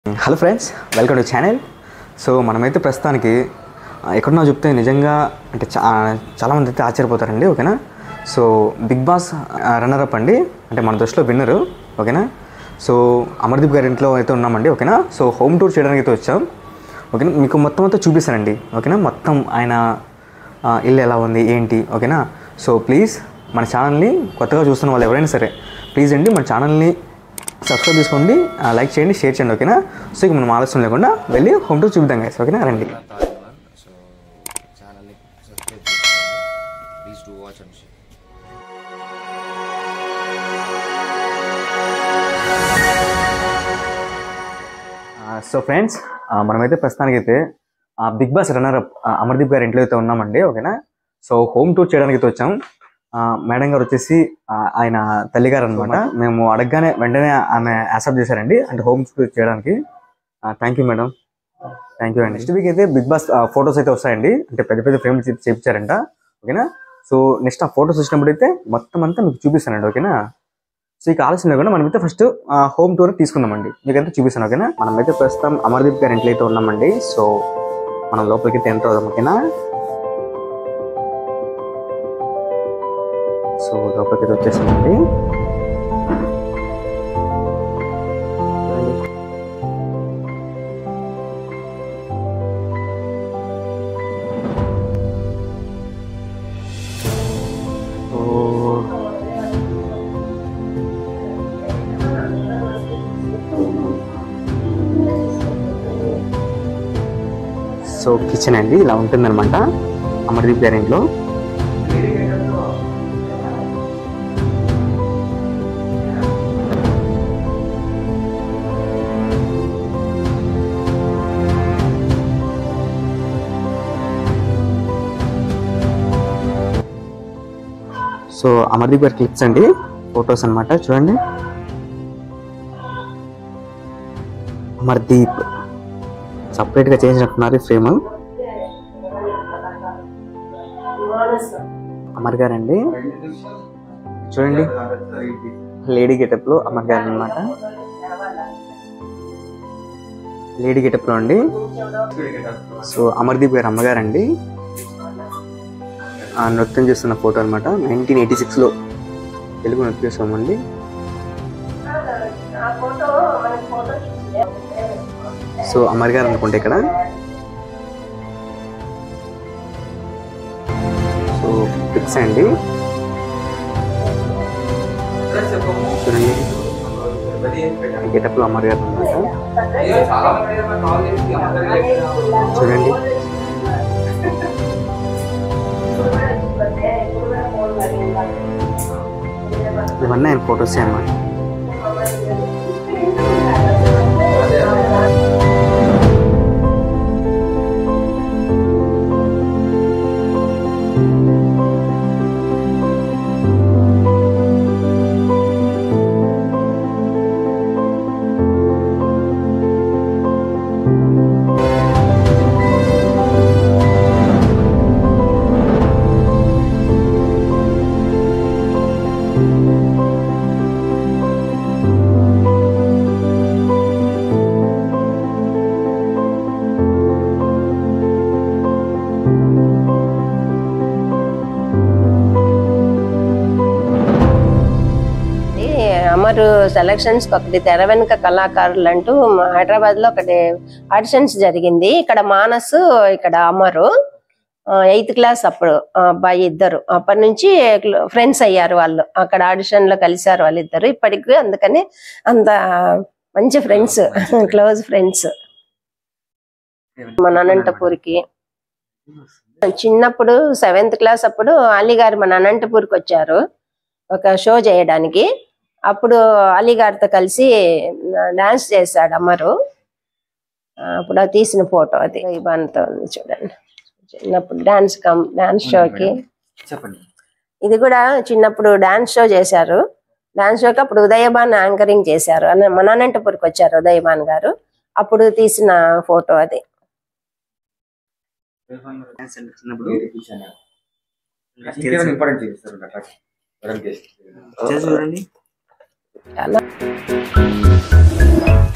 hello friends welcome to channel so మనమైతే ప్రస్తుతానికి ఆ, ఎక్కడున్నా చెప్తే నిజంగా అంటే చా చాలామంది అయితే ఆశ్చర్యపోతారండి ఓకేనా so big boss runner up అండి అంటే మన దృష్టిలో విన్నరు ఓకేనా సో అమర్దీప్ గారి ఇంట్లో అయితే ఉన్నామండి ఓకేనా సో హోమ్ టూర్ చేయడానికి అయితే వచ్చాం ఓకేనా మీకు మొత్తం అంతా చూపిస్తానండి ఓకేనా మొత్తం ఆయన ఆ, ఇల్లు ఎలా ఉంది ఏంటి ఓకేనా సో ప్లీజ్ మన ఛానల్ని కొత్తగా చూస్తున్న వాళ్ళు ఎవరైనా సరే ప్లీజ్ అండి మన ఛానల్ని సబ్స్క్రైబ్ చేసుకోండి ఆ, లైక్ చేయండి షేర్ చేయండి ఓకేనా సో ఇక మనం ఆలస్యం లేకుండా వెళ్ళి హోమ్ టూర్ చూపిద్దాం గైస్ ఓకేనా రండి సో ఛానల్ని సబ్స్క్రైబ్ చేసుకోండి please to watch and share so friends మనమైతే ప్రస్తుతానికైతే big boss runner up Amardeep గారి ఇంట్లో అయితే ఉన్నామండి ఓకేనా సో హోమ్ టూర్ చేయడానికి అయితే వచ్చాం ఆ, మేడం గారు వచ్చేసి ఆ, ఆయన తల్లిగారు అనమాట మేము అడగగానే వెంటనే ఆమె యాక్సెప్ట్ చేశారండి అంటే హోమ్ టూర్ చేయడానికి thank you madam thank you అండి నెక్స్ట్ వీక్ అయితే బిగ్ బాస్ ఫొటోస్ అయితే వస్తాయండి అంటే పెద్ద పెద్ద ఫ్రేమ్స్ చేయించారంట ఓకేనా సో నెక్స్ట్ ఆ ఫొటోస్ వచ్చినప్పుడు అయితే మొత్తం అంతా మీకు చూపిస్తానండి ఓకేనా సో ఇక ఆలస్యం లేకుండా మనమైతే ఫస్ట్ హోమ్ టూర్ తీసుకుందామండి మీకైతే చూపిస్తాను ఓకేనా మనమైతే ప్రస్తుతం అమర్దీప్ గారి ఇంట్లో అయితే ఉన్నామండి సో మనం లోపలికి అయితే ఎంటర్ అవుదాం ఓకేనా సో లోపలికి అయితే వచ్చేసామండి ఓ సో కిచెన్ అండి ఇలా ఉంటుందన్నమాట అమర్దీప్ గారి ఇంట్లో సో అమర్దీప్ గారి క్లిప్స్ అండి ఫొటోస్ అన్నమాట చూడండి అమర్దీప్ సపరేట్ గా చేసినట్టున్నారు ఈ ఫ్రేమ్ అమర్ గారు అండి చూడండి లేడీ గెటప్ లో అమర్ గారు అనమాట లేడీ గెటప్ లో అండి సో అమర్దీప్ గారు అమ్మగారు అండి ఆ నృత్యం చేస్తున్న ఫోటో అనమాట నైన్టీన్ ఎయిటీ సిక్స్ లో తెలుగు నృత్యోత్సవం అండి సో అమర్ గారు అనుకుంటే ఇక్కడ సో పిక్స్ అండి చూడండి గెటప్ లో అమర్ గారు అనమాట చూడండి ఇవన్నీ ఆయన ఫొటోస్ అన్నమాట ఇది అమరు సెలక్షన్స్ ఒకటి తెర వెనుక కళాకారులు అంటూ హైదరాబాద్ లో ఒకటి ఆడిషన్స్ జరిగింది ఇక్కడ మానస్ ఇక్కడ అమరు ఎయిత్ క్లాస్ అప్పుడు ఆ అబ్బాయి ఇద్దరు అప్పటి నుంచి ఫ్రెండ్స్ అయ్యారు వాళ్ళు అక్కడ ఆడిషన్ లో కలిశారు వాళ్ళిద్దరు ఇప్పటికి అందుకని అంత మంచి ఫ్రెండ్స్ క్లోజ్ ఫ్రెండ్స్ మన అనంతపూర్కి చిన్నప్పుడు సెవెంత్ క్లాస్ అప్పుడు అలీ గారు మన అనంతపూర్కి వచ్చారు ఒక షో చేయడానికి అప్పుడు అలీ గారితో కలిసి డాన్స్ చేశాడు అమరు ఆ, అప్పుడు అది తీసిన ఫోటో అది ఇబ్బందితో ఉంది చూడండి చిన్నప్పుడు డాన్స్ కమ్ డాన్స్ షోకి చెప్పండి ఇది కూడా చిన్నప్పుడు డాన్స్ షో చేశారు డాన్స్ షోకి అప్పుడు ఉదయభాన్ యాంకరింగ్ చేశారు అన్న- మన అనంతపూర్కి వచ్చారు ఉదయభాన్ గారు అప్పుడు తీసిన ఫోటో అది చిన్నప్పుడు ఇంపార్టెంట్ చేస్తారు అట్లా చూడండి చాలా